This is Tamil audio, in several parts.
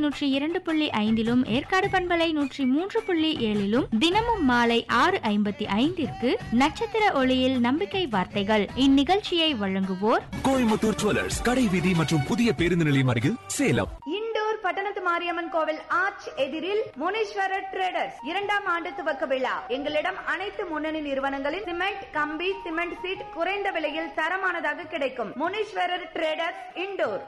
நூற்றி இரண்டு புள்ளி ஐந்திலும் ஏற்காடு பண்பலை நூற்றி மூன்று புள்ளி ஏழிலும் தினமும் மாலை ஆறு ஐம்பத்தி ஐந்திற்கு நட்சத்திர ஒளியில் நம்பிக்கை வார்த்தைகள் இந்நிகழ்ச்சியை வழங்குவோர் கோயம்புத்தூர் ஜுவல்லர்ஸ் கடை வீதி மற்றும் புதிய பேருந்து நிலையம் அருகில் சேலம் இண்டோர் பட்டணத்து மாரியம்மன் கோவில் ஆர்ச் எதிரில் முனீஸ்வரர் ட்ரேடர்ஸ் இரண்டாம் ஆண்டு துவக்க விழா எங்களிடம் அனைத்து முன்னணி நிறுவனங்களின் சிமெண்ட் கம்பி சிமெண்ட் சீட் குறைந்த விலையில் தரமானதாக கிடைக்கும் முனீஸ்வரர் ட்ரேடர்ஸ் இண்டோர்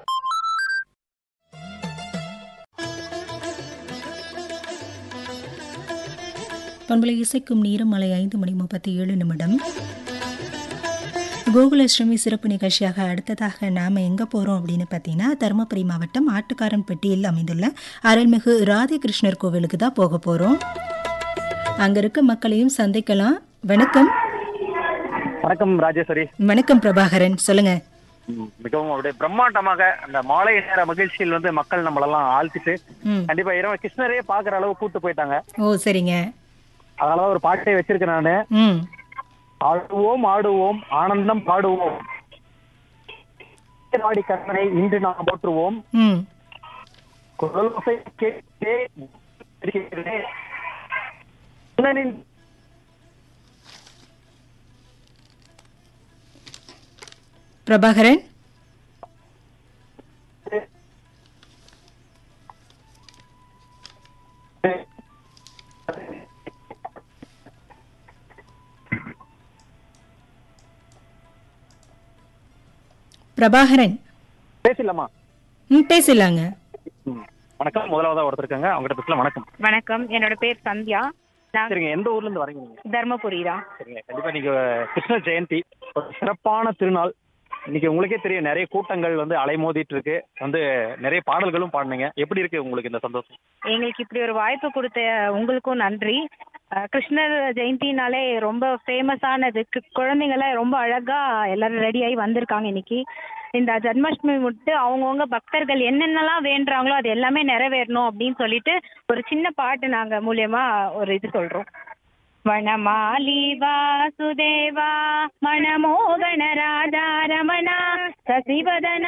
பண்பலை இசைக்கும் நேரம் மலை ஐந்து மணி முப்பத்தி ஏழு நிமிடம் கோகுலாஷ்டமி சிறப்பு நிகழ்ச்சியாக அடுத்ததாக நாம் எங்கே போகிறோம் அப்படின்னு பார்த்தீங்கன்னா தருமபுரி மாவட்டம் ஆட்டுக்காரன்பட்டியில் அமைந்துள்ள அருள்மிகு ராதிகிருஷ்ணர் கோவிலுக்கு தான் போக போகிறோம் அங்கே இருக்க மக்களையும் சந்திக்கலாம் வணக்கம் வணக்கம் ராஜேஸ்வரி வணக்கம் பிரபாகரன் சொல்லுங்க ம், மிகவும் அப்படியே பிரம்மாண்டமாக அந்த மாலை நேர மகிழ்ச்சியில் வந்து மக்கள் நம்மளெல்லாம் ஆழ்த்திட்டு ம் கண்டிப்பா இரவு கிருஷ்ணரே பாக்குற அளவு கூட்டு போயிட்டாங்க ஓ சரிங்க அதனாலதான் ஒரு பாட்டே வச்சிருக்கேன் நானு ம் ஆடுவோம் ஆடுவோம் ஆனந்தம் பாடுவோம் ஆடி கண்ணனை இன்று நாம் போற்றுவோம் ம் குரலோசை கேட்டே இருக்கிறதே. கண்ணனின் பிரபாகரன் பிரபாகரன் பேசலாமா ம் பேசலாங்க ம். வணக்கம் முதலாவதா ஒருத்தர் இருக்காங்க அவங்ககிட்ட பேசலாம் வணக்கம் வணக்கம் என்னோட பேர் சந்தியா நான் சரிங்க எந்த ஊர்ல இருந்து வரீங்க நீங்க தர்மபுரி தான் சரிங்க கண்டிப்பா நீங்க கிருஷ்ண ஜெயந்தி ஒரு சிறப்பான திருநாள் இன்னைக்கு உங்களுக்கே தெரியும் நிறைய கூட்டங்கள் வந்து அலைமோதிட்டு இருக்கு வந்து நிறைய பாடல்களும் பாடுனீங்க எப்படி இருக்கு உங்களுக்கு இந்த சந்தோஷம் எங்களுக்கு இப்படி ஒரு வாய்ப்பு கொடுத்த உங்களுக்கும் நன்றி அஹ் கிருஷ்ணர் ஜெயந்தினாலே ரொம்ப ஃபேமஸானது குழந்தைங்களாம் ரொம்ப அழகா எல்லாரும் ரெடி ஆகி வந்திருக்காங்க இன்னைக்கு இந்த ஜன்மாஷ்டமி முட்டு அவங்கவுங்க பக்தர்கள் என்னென்னலாம் வேண்டுறாங்களோ அது எல்லாமே நிறைவேறணும் அப்படின்னு சொல்லிட்டு ஒரு சின்ன பாட்டு நாங்க மூலியமா ஒரு இது சொல்றோம் வனமாலி வாசுதேவா மணமோகன ராஜா ரமணா சசிவதன